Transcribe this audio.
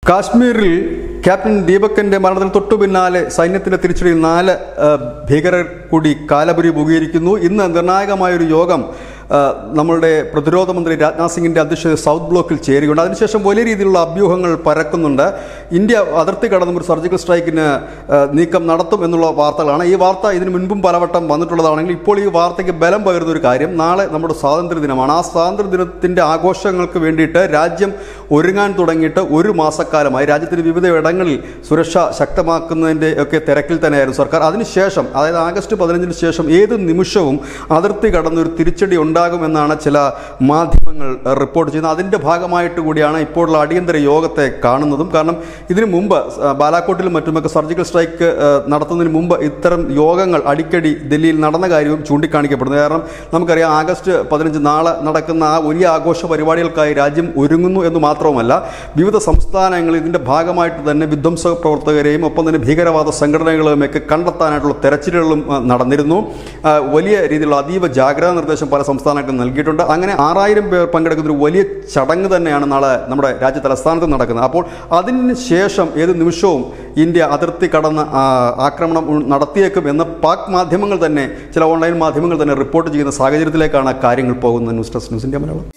കാശ്മീരിൽ ക്യാപ്റ്റൻ ദീപകന്റെ മരണത്തിന് തൊട്ടു പിന്നാലെ സൈന്യത്തിന്റെ തിരിച്ചടിയിൽ നാല് ആ, ഭീകരർ കൂടി കാലപുരി മുഖീകരിക്കുന്നു ഇന്ന് നിർണായകമായ ഒരു യോഗം ആ, നമ്മളുടെ പ്രതിരോധ മന്ത്രി രാജ്നാഥ് സിംഗിന്റെ അധ്യക്ഷതയിൽ സൗത്ത് ബ്ലോക്കിൽ ചേരുകയുണ്ട് അതിനുശേഷം വലിയ രീതിയിലുള്ള അഭ്യൂഹങ്ങൾ പരക്കുന്നുണ്ട് ഇന്ത്യ അതിർത്തി കടന്നും ഒരു സർജിക്കൽ സ്ട്രൈക്കിന് ആ, നീക്കം നടത്തും എന്നുള്ള വാർത്തകളാണ് ഈ വാർത്ത ഇതിനു മുൻപും പലവട്ടം വന്നിട്ടുള്ളതാണെങ്കിൽ ഇപ്പോൾ ഈ വാർത്തയ്ക്ക് ബലം പകരുന്ന ഒരു കാര്യം നാളെ നമ്മുടെ സ്വാതന്ത്ര്യ ദിനമാണ് ആ സ്വാതന്ത്ര്യ ദിനത്തിന്റെ ആഘോഷങ്ങൾക്ക് വേണ്ടിയിട്ട് രാജ്യം ഒരുങ്ങാൻ തുടങ്ങിയിട്ട് ഒരു മാസക്കാലമായി രാജ്യത്തിന്റെ വിവിധ ഇടങ്ങളിൽ സുരക്ഷ ശക്തമാക്കുന്നതിന്റെ ഒക്കെ തിരക്കിൽ തന്നെയായിരുന്നു സർക്കാർ അതിനുശേഷം അതായത് ആഗസ്റ്റ് പതിനഞ്ചിന് ശേഷം ഏത് നിമിഷവും അതിർത്തി കടന്നൊരു തിരിച്ചടി ഉണ്ടാകുമെന്നാണ് ചില മാധ്യമങ്ങൾ റിപ്പോർട്ട് ചെയ്യുന്നത് അതിന്റെ ഭാഗമായിട്ട് കൂടിയാണ് ഇപ്പോഴുള്ള അടിയന്തര യോഗത്തെ കാണുന്നതും കാരണം ഇതിനു മുമ്പ് ആ, ബാലാക്കോട്ടിലും മറ്റുമൊക്കെ സർജിക്കൽ സ്ട്രൈക്ക് ആ, നടത്തുന്നതിന് മുമ്പ് ഇത്തരം യോഗങ്ങൾ അടിക്കടി ഡൽഹിയിൽ നടന്ന കാര്യവും ചൂണ്ടിക്കാണിക്കപ്പെടുന്നു കാരണം നമുക്കറിയാം ആഗസ്റ്റ് പതിനഞ്ച് നാളെ നടക്കുന്ന ആ വലിയ ആഘോഷ പരിപാടികൾക്കായി രാജ്യം ഒരുങ്ങുന്നു എന്ന് മാത്രവുമല്ല വിവിധ സംസ്ഥാനങ്ങളിൽ ഇതിന്റെ ഭാഗമായിട്ട് തന്നെ വിധ്വംസക പ്രവർത്തകരെയും ഒപ്പം തന്നെ ഭീകരവാദ സംഘടനകളെയും ഒക്കെ കണ്ടെത്താനായിട്ടുള്ള തെരച്ചിലുകളും ആ, നടന്നിരുന്നു ആ, വലിയ രീതിയിലുള്ള അതീവ ജാഗ്രതാ നിർദ്ദേശം പല സംസ്ഥാനങ്ങൾക്കും നൽകിയിട്ടുണ്ട് അങ്ങനെ ആറായിരം പേർ പങ്കെടുക്കുന്ന ഒരു വലിയ ചടങ്ങ് തന്നെയാണ് നാളെ നമ്മുടെ രാജ്യ തലസ്ഥാനത്ത് നടക്കുന്നത് അപ്പോൾ അതിന് ശേഷം ഏത് നിമിഷവും ഇന്ത്യ അതിർത്തി കടന്ന് ആ, ആക്രമണം ഉ- നടത്തിയേക്കും എന്ന് പാക് മാധ്യമങ്ങൾ തന്നെ ചില ഓൺലൈൻ മാധ്യമങ്ങൾ തന്നെ റിപ്പോർട്ട് ചെയ്യുന്ന സാഹചര്യത്തിലേക്കാണ് കാര്യങ്ങൾ പോകുന്നത് news desk news India Malayalam